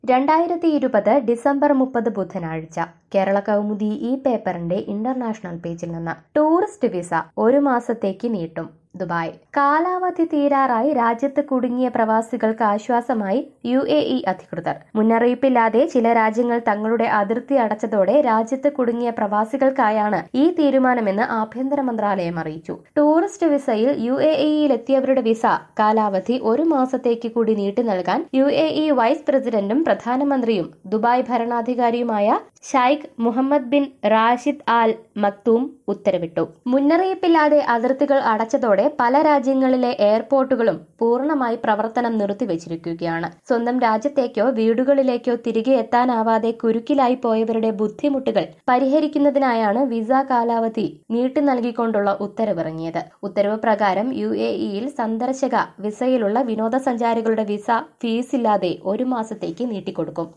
രണ്ടായിരത്തി ഇരുപത് ഡിസംബർ മുപ്പത് ബുധനാഴ്ച കേരള കൗമുദി ഈ പേപ്പറിന്റെ ഇന്റർനാഷണൽ പേജിൽ നിന്ന് ടൂറിസ്റ്റ് വിസ ഒരു മാസത്തേക്ക് നീട്ടും ദുബായ് കാലാവധി തീരാറായി രാജ്യത്ത് കുടുങ്ങിയ പ്രവാസികൾക്ക് ആശ്വാസമായി യു എ ഇ അധികൃതർ മുന്നറിയിപ്പില്ലാതെ ചില രാജ്യങ്ങൾ തങ്ങളുടെ അതിർത്തി അടച്ചതോടെ രാജ്യത്ത് കുടുങ്ങിയ പ്രവാസികൾക്കായാണ് ഈ തീരുമാനമെന്ന് ആഭ്യന്തര മന്ത്രാലയം അറിയിച്ചു ടൂറിസ്റ്റ് വിസയിൽ യു എ ഇയിലെത്തിയവരുടെ വിസ കാലാവധി ഒരു മാസത്തേക്ക് കൂടി നീട്ടി നൽകാൻ യു എ ഇ വൈസ് പ്രസിഡന്റും പ്രധാനമന്ത്രിയും ദുബായ് ഭരണാധികാരിയുമായ Sheikh Mohammed bin Rashid Al Maktoum ഉത്തരവിട്ടു മുന്നറിയിപ്പില്ലാതെ അതിർത്തികൾ അടച്ചതോടെ പല രാജ്യങ്ങളിലെ എയർപോർട്ടുകളും പൂർണ്ണമായി പ്രവർത്തനം നിർത്തിവച്ചിരിക്കുകയാണ് സ്വന്തം രാജ്യത്തേക്കോ വീടുകളിലേക്കോ തിരികെ എത്താനാവാതെ കുരുക്കിലായി പോയവരുടെ ബുദ്ധിമുട്ടുകൾ പരിഹരിക്കുന്നതിനായാണ് വിസ കാലാവധി നീട്ടി നൽകിക്കൊണ്ടുള്ള ഉത്തരവിറങ്ങിയത് ഉത്തരവ് പ്രകാരം യു എ ഇയിൽ സന്ദർശക വിസയിലുള്ള വിനോദസഞ്ചാരികളുടെ വിസ ഫീസില്ലാതെ ഒരു മാസത്തേക്ക് നീട്ടിക്കൊടുക്കും